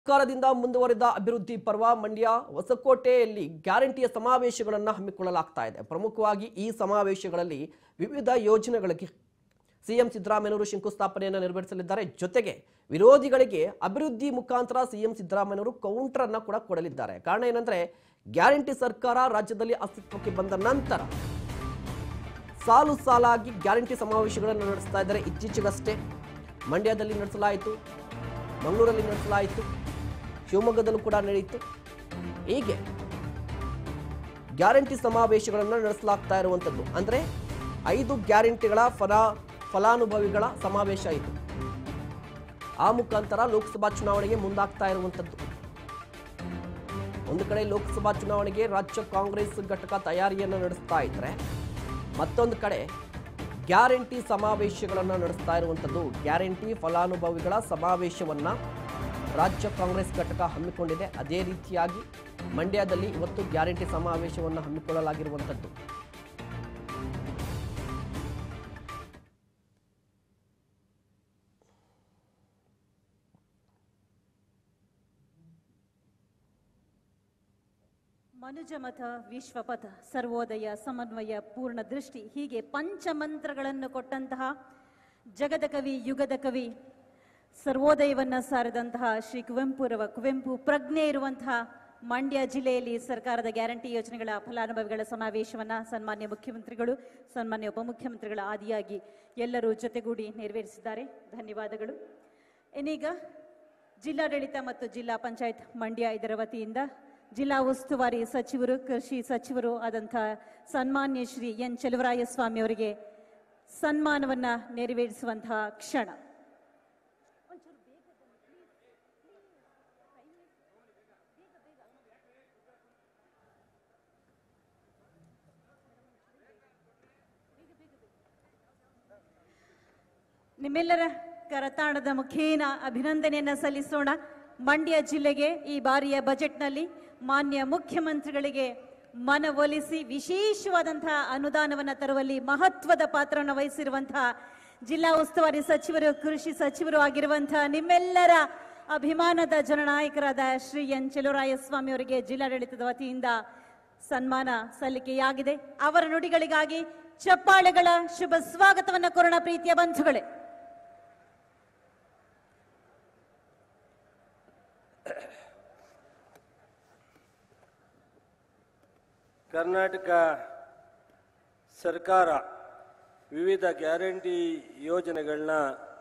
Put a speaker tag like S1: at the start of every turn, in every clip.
S1: ಸರ್ಕಾರದಿಂದ ಮುಂದುವರಿದ ಅಭಿವೃದ್ಧಿ ಪರ್ವ ಮಂಡ್ಯ ಹೊಸಕೋಟೆಯಲ್ಲಿ ಗ್ಯಾರಂಟಿಯ ಸಮಾವೇಶಗಳನ್ನು ಹಮ್ಮಿಕೊಳ್ಳಲಾಗ್ತಾ ಇದೆ ಪ್ರಮುಖವಾಗಿ ಈ ಸಮಾವೇಶಗಳಲ್ಲಿ ವಿವಿಧ ಯೋಜನೆಗಳಿಗೆ ಸಿಎಂ ಸಿದ್ದರಾಮಯ್ಯನವರು ಶಂಕುಸ್ಥಾಪನೆಯನ್ನು ನೆರವೇರಿಸಲಿದ್ದಾರೆ ಜೊತೆಗೆ ವಿರೋಧಿಗಳಿಗೆ ಅಭಿವೃದ್ಧಿ ಮುಖಾಂತರ ಸಿಎಂ ಸಿದ್ದರಾಮಯ್ಯನವರು ಕೌಂಟರ್ ಅನ್ನ ಕೂಡ ಕೊಡಲಿದ್ದಾರೆ ಕಾರಣ ಏನಂದ್ರೆ ಗ್ಯಾರಂಟಿ ಸರ್ಕಾರ ರಾಜ್ಯದಲ್ಲಿ ಅಸ್ತಿತ್ವಕ್ಕೆ ಬಂದ ನಂತರ ಸಾಲು ಸಾಲಾಗಿ ಗ್ಯಾರಂಟಿ ಸಮಾವೇಶಗಳನ್ನು ನಡೆಸ್ತಾ ಇದ್ದಾರೆ ಇತ್ತೀಚೆಗಷ್ಟೇ ಮಂಡ್ಯದಲ್ಲಿ ನಡೆಸಲಾಯಿತು ಮಂಗಳೂರಲ್ಲಿ ನಡೆಸಲಾಯಿತು ಶಿವಮೊಗ್ಗದಲ್ಲೂ ಕೂಡ ನಡೆಯಿತು ಹೀಗೆ ಗ್ಯಾರಂಟಿ ಸಮಾವೇಶಗಳನ್ನು ನಡೆಸಲಾಗ್ತಾ ಇರುವಂಥದ್ದು ಅಂದರೆ ಐದು ಗ್ಯಾರಂಟಿಗಳ ಫಲ ಫಲಾನುಭವಿಗಳ ಸಮಾವೇಶ ಇದು ಆ ಮುಖಾಂತರ ಲೋಕಸಭಾ ಚುನಾವಣೆಗೆ ಮುಂದಾಗ್ತಾ ಇರುವಂಥದ್ದು ಒಂದು ಕಡೆ ಲೋಕಸಭಾ ಚುನಾವಣೆಗೆ ರಾಜ್ಯ ಕಾಂಗ್ರೆಸ್ ಘಟಕ ತಯಾರಿಯನ್ನು ನಡೆಸ್ತಾ ಇದ್ರೆ ಮತ್ತೊಂದು ಕಡೆ ಗ್ಯಾರಂಟಿ ಸಮಾವೇಶಗಳನ್ನು ನಡೆಸ್ತಾ ಇರುವಂಥದ್ದು ಗ್ಯಾರಂಟಿ ಫಲಾನುಭವಿಗಳ ಸಮಾವೇಶವನ್ನ ರಾಜ್ಯ ಕಾಂಗ್ರೆಸ್ ಘಟಕ ಹಮ್ಮಿಕೊಂಡಿದೆ ಅದೇ ರೀತಿಯಾಗಿ ಮಂಡ್ಯದಲ್ಲಿ ಇವತ್ತು ಗ್ಯಾರಂಟಿ ಸಮಾವೇಶವನ್ನು ಹಮ್ಮಿಕೊಳ್ಳಲಾಗಿರುವಂಥದ್ದು
S2: ಮನುಜಮತ ವಿಶ್ವಪಥ ಸರ್ವೋದಯ ಸಮನ್ವಯ ಪೂರ್ಣ ದೃಷ್ಟಿ ಹೀಗೆ ಪಂಚಮಂತ್ರಗಳನ್ನು ಕೊಟ್ಟಂತಹ ಜಗದ ಕವಿ ಯುಗದ ಕವಿ ಸರ್ವೋದಯವನ್ನ ಸಾರಿದಂತಹ ಶ್ರೀ ಕುವೆಂಪುರವ ಕುವೆಂಪು ಪ್ರಜ್ಞೆ ಇರುವಂತಹ ಮಂಡ್ಯ ಜಿಲ್ಲೆಯಲ್ಲಿ ಸರ್ಕಾರದ ಗ್ಯಾರಂಟಿ ಯೋಜನೆಗಳ ಫಲಾನುಭವಿಗಳ ಸಮಾವೇಶವನ್ನ ಸನ್ಮಾನ್ಯ ಮುಖ್ಯಮಂತ್ರಿಗಳು ಸನ್ಮಾನ್ಯ ಉಪಮುಖ್ಯಮಂತ್ರಿಗಳ ಆದಿಯಾಗಿ ಎಲ್ಲರೂ ಜೊತೆಗೂಡಿ ನೆರವೇರಿಸಿದ್ದಾರೆ ಧನ್ಯವಾದಗಳು ಇನ್ನೀಗ ಜಿಲ್ಲಾಡಳಿತ ಮತ್ತು ಜಿಲ್ಲಾ ಪಂಚಾಯತ್ ಮಂಡ್ಯ ಇದರ ವತಿಯಿಂದ ಜಿಲ್ಲಾ ಉಸ್ತುವಾರಿ ಸಚಿವರು ಕೃಷಿ ಸಚಿವರು ಆದಂಥ ಸನ್ಮಾನ್ಯ ಶ್ರೀ ಎನ್ ಚಲುವರಾಯಸ್ವಾಮಿ ಅವರಿಗೆ ಸನ್ಮಾನವನ್ನ ನೆರವೇರಿಸುವಂತಹ ಕ್ಷಣ ನಿಮ್ಮೆಲ್ಲರ ಕರತಾಣದ ಮುಖೇನ ಅಭಿನಂದನೆಯನ್ನ ಸಲ್ಲಿಸೋಣ ಮಂಡ್ಯ ಜಿಲ್ಲೆಗೆ ಈ ಬಾರಿಯ ಬಜೆಟ್ನಲ್ಲಿ ಮಾನ್ಯ ಮುಖ್ಯಮಂತ್ರಿಗಳಿಗೆ ಮನವೊಲಿಸಿ ವಿಶೇಷವಾದಂತಹ ಅನುದಾನವನ್ನು ತರುವಲ್ಲಿ ಮಹತ್ವದ ಪಾತ್ರವನ್ನು ವಹಿಸಿರುವಂತಹ ಜಿಲ್ಲಾ ಉಸ್ತುವಾರಿ ಸಚಿವರು ಕೃಷಿ ಸಚಿವರು ಆಗಿರುವಂತಹ ನಿಮ್ಮೆಲ್ಲರ ಅಭಿಮಾನದ ಜನನಾಯಕರಾದ ಶ್ರೀ ಎನ್ ಚೆಲುವರಾಯಸ್ವಾಮಿ ಅವರಿಗೆ ಜಿಲ್ಲಾಡಳಿತದ ವತಿಯಿಂದ ಸನ್ಮಾನ ಸಲ್ಲಿಕೆಯಾಗಿದೆ ಅವರ ನುಡಿಗಳಿಗಾಗಿ ಚಪ್ಪಾಳೆಗಳ ಶುಭ ಸ್ವಾಗತವನ್ನ ಕೋರೋಣ ಪ್ರೀತಿಯ ಬಂಧುಗಳೇ
S3: ಕರ್ನಾಟಕ ಸರ್ಕಾರ ವಿವಿಧ ಗ್ಯಾರಂಟಿ ಯೋಜನೆಗಳನ್ನ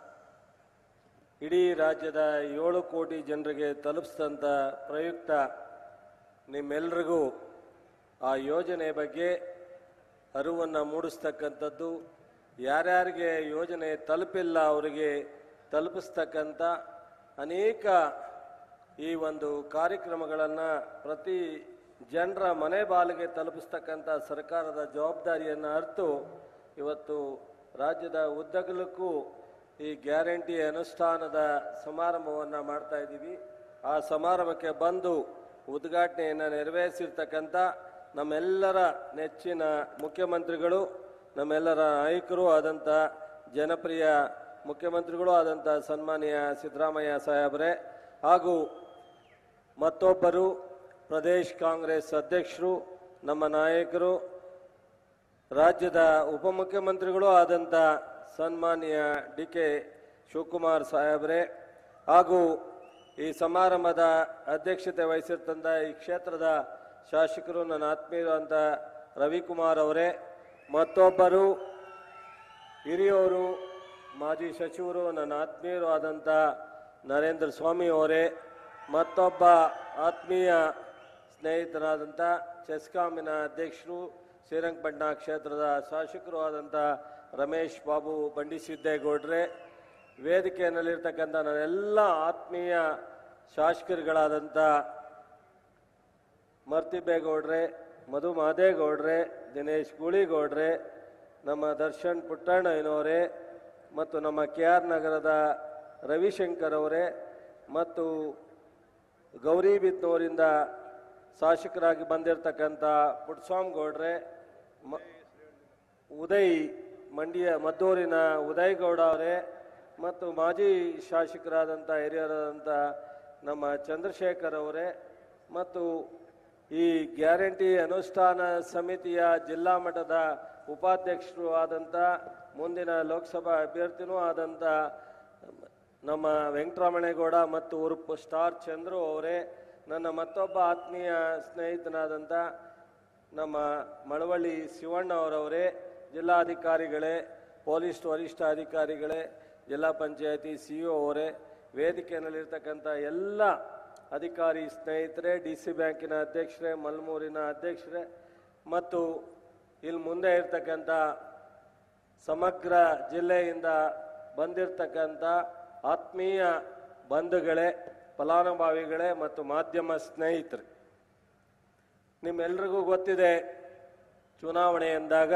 S3: ಇಡೀ ರಾಜ್ಯದ ಏಳು ಕೋಟಿ ಜನರಿಗೆ ತಲುಪಿಸಿದಂಥ ಪ್ರಯುಕ್ತ ನಿಮ್ಮೆಲ್ರಿಗೂ ಆ ಯೋಜನೆ ಬಗ್ಗೆ ಅರಿವನ್ನು ಮೂಡಿಸ್ತಕ್ಕಂಥದ್ದು ಯಾರ್ಯಾರಿಗೆ ಯೋಜನೆ ತಲುಪಿಲ್ಲ ಅವರಿಗೆ ತಲುಪಿಸ್ತಕ್ಕಂಥ ಅನೇಕ ಈ ಒಂದು ಕಾರ್ಯಕ್ರಮಗಳನ್ನು ಪ್ರತಿ ಜನರ ಮನೆ ಬಾಲಿಗೆ ತಲುಪಿಸ್ತಕ್ಕಂಥ ಸರ್ಕಾರದ ಜವಾಬ್ದಾರಿಯನ್ನು ಅರ್ತು ಇವತ್ತು ರಾಜ್ಯದ ಉದ್ದಗಲಕ್ಕೂ ಈ ಗ್ಯಾರಂಟಿ ಅನುಷ್ಠಾನದ ಸಮಾರಂಭವನ್ನು ಮಾಡ್ತಾ ಇದ್ದೀವಿ ಆ ಸಮಾರಂಭಕ್ಕೆ ಬಂದು ಉದ್ಘಾಟನೆಯನ್ನು ನೆರವೇರಿಸಿರ್ತಕ್ಕಂಥ ನಮ್ಮೆಲ್ಲರ ನೆಚ್ಚಿನ ಮುಖ್ಯಮಂತ್ರಿಗಳು ನಮ್ಮೆಲ್ಲರ ನಾಯಕರು ಆದಂಥ ಜನಪ್ರಿಯ ಮುಖ್ಯಮಂತ್ರಿಗಳು ಆದಂಥ ಸನ್ಮಾನ್ಯ ಸಿದ್ದರಾಮಯ್ಯ ಸಾಹೇಬ್ರೆ ಹಾಗೂ ಮತ್ತೊಬ್ಬರು ಪ್ರದೇಶ್ ಕಾಂಗ್ರೆಸ್ ಅಧ್ಯಕ್ಷರು ನಮ್ಮ ನಾಯಕರು ರಾಜ್ಯದ ಉಪಮುಖ್ಯಮಂತ್ರಿಗಳು ಆದಂಥ ಸನ್ಮಾನ್ಯ ಡಿ ಕೆ ಶಿವಕುಮಾರ್ ಸಾಹೇಬ್ರೆ ಹಾಗೂ ಈ ಸಮಾರಂಭದ ಅಧ್ಯಕ್ಷತೆ ವಹಿಸಿರ್ತಂಥ ಈ ಕ್ಷೇತ್ರದ ಶಾಸಕರು ನನ್ನ ಆತ್ಮೀಯರು ಅಂತ ರವಿಕುಮಾರ್ ಅವರೇ ಮತ್ತೊಬ್ಬರು ಹಿರಿಯವರು ಮಾಜಿ ಸಚಿವರು ನನ್ನ ಆತ್ಮೀಯರು ಆದಂಥ ನರೇಂದ್ರ ಸ್ವಾಮಿ ಅವರೇ ಮತ್ತೊಬ್ಬ ಆತ್ಮೀಯ ಸ್ನೇಹಿತರಾದಂಥ ಚೆಸ್ಕಾಮಿನ ಅಧ್ಯಕ್ಷರು ಶ್ರೀರಂಗಪಟ್ಟಣ ಕ್ಷೇತ್ರದ ಶಾಸಕರು ಆದಂಥ ರಮೇಶ್ ಬಾಬು ಬಂಡಿಸಿದ್ದೇಗೌಡ್ರೆ ವೇದಿಕೆಯಲ್ಲಿರ್ತಕ್ಕಂಥ ನನ್ನೆಲ್ಲ ಆತ್ಮೀಯ ಶಾಸಕರುಗಳಾದಂಥ ಮರ್ತಿಬೇಗೌಡ್ರೆ ಮಧು ಮಾದೇಗೌಡ್ರೆ ದಿನೇಶ್ ಗೂಳಿಗೌಡ್ರೆ ನಮ್ಮ ದರ್ಶನ್ ಪುಟ್ಟಣ್ಣಯ್ಯನವರೇ ಮತ್ತು ನಮ್ಮ ಕೆ ಆರ್ ನಗರದ ರವಿಶಂಕರ್ ಅವರೇ ಮತ್ತು ಗೌರಿಬಿದ್ನೂರಿಂದ ಶಾಸಕರಾಗಿ ಬಂದಿರತಕ್ಕಂಥ ಪುಟ್ಸ್ವಾಮಿ ಗೌಡ್ರೆ ಮ ಉದಯ್ ಮಂಡ್ಯ ಮದ್ದೂರಿನ ಉದಯ್ ಗೌಡ ಅವರೇ ಮತ್ತು ಮಾಜಿ ಶಾಸಕರಾದಂಥ ಹಿರಿಯರಾದಂಥ ನಮ್ಮ ಚಂದ್ರಶೇಖರ್ ಅವರೇ ಮತ್ತು ಈ ಗ್ಯಾರಂಟಿ ಅನುಷ್ಠಾನ ಸಮಿತಿಯ ಜಿಲ್ಲಾ ಮಟ್ಟದ ಉಪಾಧ್ಯಕ್ಷರು ಆದಂಥ ಮುಂದಿನ ಲೋಕಸಭಾ ಅಭ್ಯರ್ಥಿನೂ ಆದಂಥ ನಮ್ಮ ವೆಂಕಟರಮಣೇಗೌಡ ಮತ್ತು ಉರುಪು ಸ್ಟಾರ್ ಚಂದ್ರು ಅವರೇ ನನ್ನ ಮತ್ತೊಬ್ಬ ಆತ್ಮೀಯ ಸ್ನೇಹಿತನಾದಂಥ ನಮ್ಮ ಮಳವಳ್ಳಿ ಶಿವಣ್ಣ ಅವರವರೇ ಜಿಲ್ಲಾಧಿಕಾರಿಗಳೇ ಪೊಲೀಸ್ ವರಿಷ್ಠಾಧಿಕಾರಿಗಳೇ ಜಿಲ್ಲಾ ಪಂಚಾಯತಿ ಸಿ ಇ ಅವರೇ ವೇದಿಕೆಯಲ್ಲಿರ್ತಕ್ಕಂಥ ಎಲ್ಲ ಅಧಿಕಾರಿ ಸ್ನೇಹಿತರೆ ಡಿ ಸಿ ಬ್ಯಾಂಕಿನ ಅಧ್ಯಕ್ಷರೇ ಮಲ್ಮೂರಿನ ಅಧ್ಯಕ್ಷರೇ ಮತ್ತು ಇಲ್ಲಿ ಮುಂದೆ ಇರ್ತಕ್ಕಂಥ ಸಮಗ್ರ ಜಿಲ್ಲೆಯಿಂದ ಬಂದಿರತಕ್ಕಂಥ ಆತ್ಮೀಯ ಬಂಧುಗಳೇ ಫಲಾನುಭವಿಗಳೇ ಮತ್ತು ಮಾಧ್ಯಮ ಸ್ನೇಹಿತರು ನಿಮ್ಮೆಲ್ರಿಗೂ ಗೊತ್ತಿದೆ ಚುನಾವಣೆ ಎಂದಾಗ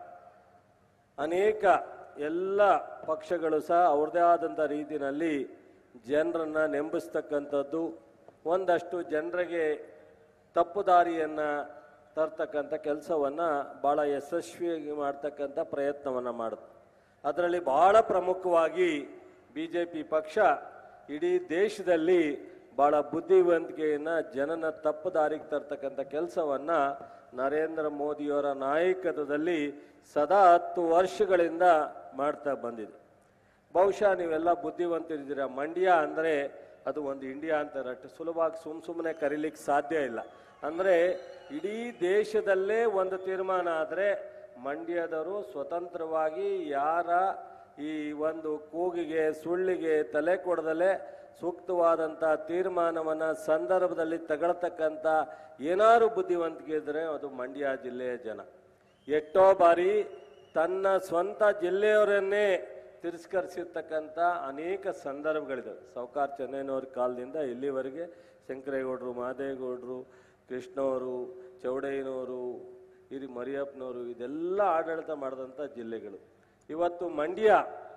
S3: ಅನೇಕ ಎಲ್ಲ ಪಕ್ಷಗಳು ಸಹ ಅವ್ರದೇ ಆದಂಥ ರೀತಿಯಲ್ಲಿ ಜನರನ್ನ ನೆಂಬಿಸ್ತಕ್ಕಂಥದ್ದು ಒಂದಷ್ಟು ಜನರಿಗೆ ತಪ್ಪು ದಾರಿಯನ್ನು ತರ್ತಕ್ಕಂಥ ಕೆಲಸವನ್ನು ಭಾಳ ಯಶಸ್ವಿಯಾಗಿ ಮಾಡ್ತಕ್ಕಂಥ ಪ್ರಯತ್ನವನ್ನು ಮಾಡುತ್ತೆ ಅದರಲ್ಲಿ ಬಹಳ ಪ್ರಮುಖವಾಗಿ ಬಿ ಜೆ ಪಿ ಪಕ್ಷ ಇಡೀ ದೇಶದಲ್ಲಿ ಭಾಳ ಬುದ್ಧಿವಂತಿಕೆಯನ್ನು ಜನನ ತಪ್ಪು ದಾರಿಗೆ ತರ್ತಕ್ಕಂಥ ಕೆಲಸವನ್ನು ನರೇಂದ್ರ ಮೋದಿಯವರ ನಾಯಕತ್ವದಲ್ಲಿ ಸದಾ ಹತ್ತು ವರ್ಷಗಳಿಂದ ಮಾಡ್ತಾ ಬಂದಿದೆ ಬಹುಶಃ ನೀವೆಲ್ಲ ಬುದ್ಧಿವಂತರಿದ್ದೀರ ಮಂಡ್ಯ ಅಂದರೆ ಅದು ಒಂದು ಇಂಡಿಯಾ ಅಂತಾರೆ ಅಷ್ಟು ಸುಲಭವಾಗಿ ಸುಮ್ ಸುಮ್ಮನೆ ಕರೀಲಿಕ್ಕೆ ಸಾಧ್ಯ ಇಲ್ಲ ಅಂದರೆ ಇಡೀ ದೇಶದಲ್ಲೇ ಒಂದು ತೀರ್ಮಾನ ಆದರೆ ಮಂಡ್ಯದವರು ಸ್ವತಂತ್ರವಾಗಿ ಯಾರ ಈ ಒಂದು ಕೂಗಿಗೆ ಸುಳ್ಳಿಗೆ ತಲೆ ಕೊಡದಲೆ ಸೂಕ್ತವಾದಂಥ ತೀರ್ಮಾನವನ್ನು ಸಂದರ್ಭದಲ್ಲಿ ತಗೊಳ್ತಕ್ಕಂಥ ಏನಾರು ಬುದ್ಧಿವಂತಿಕೆ ಇದ್ದರೆ ಅದು ಮಂಡ್ಯ ಜಿಲ್ಲೆಯ ಜನ ಎಷ್ಟೋ ಬಾರಿ ತನ್ನ ಸ್ವಂತ ಜಿಲ್ಲೆಯವರನ್ನೇ ತಿರಸ್ಕರಿಸಿರ್ತಕ್ಕಂಥ ಅನೇಕ ಸಂದರ್ಭಗಳಿದ್ದಾವೆ ಸಾವುಕಾರ ಚೆನ್ನೈನವ್ರ ಕಾಲದಿಂದ ಇಲ್ಲಿವರೆಗೆ ಶಂಕರೇಗೌಡರು ಮಹದೇಗೌಡರು ಕೃಷ್ಣವರು ಚೌಡಯ್ಯನವರು ಹಿರಿ ಮರಿಯಪ್ಪನವರು ಇದೆಲ್ಲ ಆಡಳಿತ ಮಾಡಿದಂಥ ಜಿಲ್ಲೆಗಳು ಇವತ್ತು ಮಂಡ್ಯ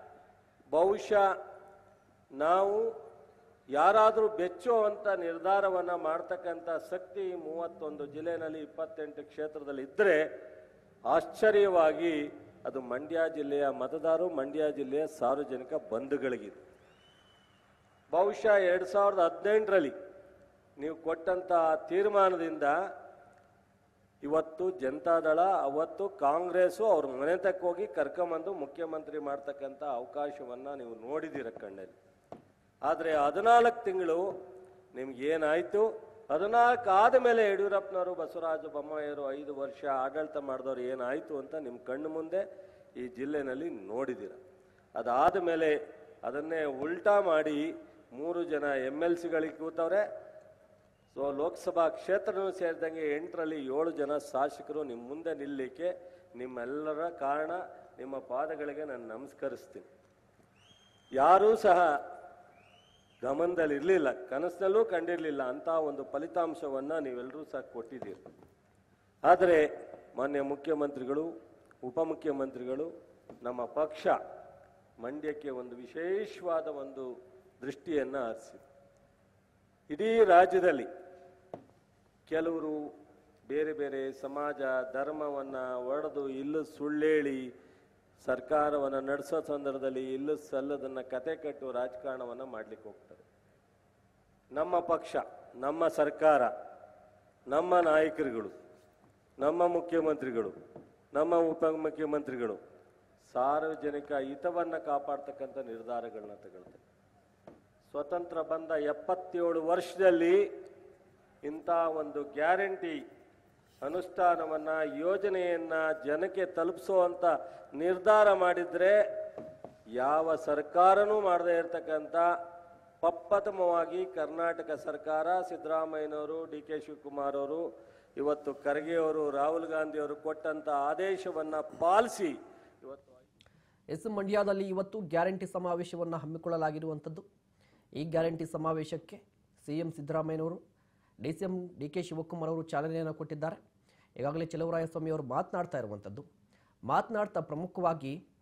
S3: ಬಹುಶಃ ನಾವು ಯಾರಾದರೂ ಬೆಚ್ಚುವಂಥ ನಿರ್ಧಾರವನ್ನು ಮಾಡ್ತಕ್ಕಂಥ ಶಕ್ತಿ ಈ ಮೂವತ್ತೊಂದು ಜಿಲ್ಲೆಯಲ್ಲಿ ಇಪ್ಪತ್ತೆಂಟು ಕ್ಷೇತ್ರದಲ್ಲಿ ಇದ್ದರೆ ಆಶ್ಚರ್ಯವಾಗಿ ಅದು ಮಂಡ್ಯ ಜಿಲ್ಲೆಯ ಮತದಾರರು ಮಂಡ್ಯ ಜಿಲ್ಲೆಯ ಸಾರ್ವಜನಿಕ ಬಂಧುಗಳಿಗಿದೆ ಬಹುಶಃ ಎರಡು ಸಾವಿರದ ಹದಿನೆಂಟರಲ್ಲಿ ನೀವು ಕೊಟ್ಟಂಥ ತೀರ್ಮಾನದಿಂದ ಇವತ್ತು ಜನತಾದಳ ಅವತ್ತು ಕಾಂಗ್ರೆಸ್ಸು ಅವ್ರ ಮನೆ ತಕ್ಕ ಹೋಗಿ ಕರ್ಕೊಂಬಂದು ಮುಖ್ಯಮಂತ್ರಿ ಮಾಡ್ತಕ್ಕಂಥ ಅವಕಾಶವನ್ನು ನೀವು ನೋಡಿದ್ದೀರ ಕಣ್ಣಲ್ಲಿ ಆದರೆ ಹದಿನಾಲ್ಕು ತಿಂಗಳು ನಿಮ್ಗೆ ಏನಾಯಿತು ಹದಿನಾಲ್ಕು ಆದ ಮೇಲೆ ಯಡಿಯೂರಪ್ಪನವರು ಬಸವರಾಜ ಬೊಮ್ಮಾಯಿಯವರು ಐದು ವರ್ಷ ಆಡಳಿತ ಮಾಡಿದವರು ಏನಾಯಿತು ಅಂತ ನಿಮ್ಮ ಕಣ್ಣು ಮುಂದೆ ಈ ಜಿಲ್ಲೆನಲ್ಲಿ ನೋಡಿದ್ದೀರ ಅದಾದ ಮೇಲೆ ಅದನ್ನೇ ಉಲ್ಟಾ ಮಾಡಿ ಮೂರು ಜನ ಎಮ್ ಎಲ್ ಸಿಗಳಿಗೆ ಕೂತವ್ರೆ ಸೊ ಲೋಕಸಭಾ ಕ್ಷೇತ್ರನೂ ಸೇರಿದಂಗೆ ಎಂಟರಲ್ಲಿ ಏಳು ಜನ ಶಾಸಕರು ನಿಮ್ಮ ಮುಂದೆ ನಿಲ್ಲಲಿಕ್ಕೆ ನಿಮ್ಮೆಲ್ಲರ ಕಾರಣ ನಿಮ್ಮ ಪಾದಗಳಿಗೆ ನಾನು ನಮಸ್ಕರಿಸ್ತೀನಿ ಯಾರೂ ಸಹ ಗಮನದಲ್ಲಿ ಇರಲಿಲ್ಲ ಕನಸಿನಲ್ಲೂ ಕಂಡಿರಲಿಲ್ಲ ಅಂತ ಒಂದು ಫಲಿತಾಂಶವನ್ನು ನೀವೆಲ್ಲರೂ ಸಹ ಕೊಟ್ಟಿದ್ದೀರಿ ಆದರೆ ಮಾನ್ಯ ಮುಖ್ಯಮಂತ್ರಿಗಳು ಉಪಮುಖ್ಯಮಂತ್ರಿಗಳು ನಮ್ಮ ಪಕ್ಷ ಮಂಡ್ಯಕ್ಕೆ ಒಂದು ವಿಶೇಷವಾದ ಒಂದು ದೃಷ್ಟಿಯನ್ನು ಹರಿಸಿದೆ ಇಡೀ ರಾಜ್ಯದಲ್ಲಿ ಕೆಲವರು ಬೇರೆ ಬೇರೆ ಸಮಾಜ ಧರ್ಮವನ್ನು ಒಡೆದು ಇಲ್ಲು ಸುಳ್ಳೇಳಿ ಸರ್ಕಾರವನ್ನು ನಡೆಸೋ ಸಂದರ್ಭದಲ್ಲಿ ಇಲ್ಲು ಸಲ್ಲದನ್ನು ಕತೆ ಕಟ್ಟು ರಾಜಕಾರಣವನ್ನು ಮಾಡ್ಲಿಕ್ಕೆ ಹೋಗ್ತಾರೆ ನಮ್ಮ ಪಕ್ಷ ನಮ್ಮ ಸರ್ಕಾರ ನಮ್ಮ ನಾಯಕರುಗಳು ನಮ್ಮ ಮುಖ್ಯಮಂತ್ರಿಗಳು ನಮ್ಮ ಉಪಮುಖ್ಯಮಂತ್ರಿಗಳು ಸಾರ್ವಜನಿಕ ಹಿತವನ್ನು ಕಾಪಾಡ್ತಕ್ಕಂಥ ನಿರ್ಧಾರಗಳನ್ನ ತಗೊಳ್ತಾರೆ ಸ್ವತಂತ್ರ ಬಂದ ಎಪ್ಪತ್ತೇಳು ವರ್ಷದಲ್ಲಿ ಇಂಥ ಒಂದು ಗ್ಯಾರಂಟಿ ಅನುಷ್ಠಾನವನ್ನು ಯೋಜನೆಯನ್ನು ಜನಕ್ಕೆ ತಲುಪಿಸುವಂಥ ನಿರ್ಧಾರ ಮಾಡಿದರೆ ಯಾವ ಸರ್ಕಾರನೂ ಮಾಡದೇ ಇರತಕ್ಕಂಥ ಪಪ್ಪತಮವಾಗಿ ಕರ್ನಾಟಕ ಸರ್ಕಾರ ಸಿದ್ದರಾಮಯ್ಯನವರು ಡಿ ಕೆ ಶಿವಕುಮಾರ್ ಅವರು ಇವತ್ತು ಖರ್ಗೆ ಅವರು ರಾಹುಲ್ ಗಾಂಧಿ ಅವರು ಕೊಟ್ಟಂಥ ಆದೇಶವನ್ನು ಪಾಲಿಸಿ ಇವತ್ತು
S1: ಎಸ್ ಮಂಡ್ಯದಲ್ಲಿ ಇವತ್ತು ಗ್ಯಾರಂಟಿ ಸಮಾವೇಶವನ್ನು ಹಮ್ಮಿಕೊಳ್ಳಲಾಗಿರುವಂಥದ್ದು ಈ ಗ್ಯಾರಂಟಿ ಸಮಾವೇಶಕ್ಕೆ ಸಿ ಎಂ ಸಿದ್ದರಾಮಯ್ಯನವರು D C M D K Shivakumar ಅವರು ಚಾಲನೆಯನ್ನು ಕೊಟ್ಟಿದ್ದಾರೆ ಈಗಾಗಲೇ ಚಲುವರಾಯಸ್ವಾಮಿ ಅವರು ಮಾತನಾಡ್ತಾ ಇರುವಂಥದ್ದು ಮಾತನಾಡ್ತಾ ಪ್ರಮುಖವಾಗಿ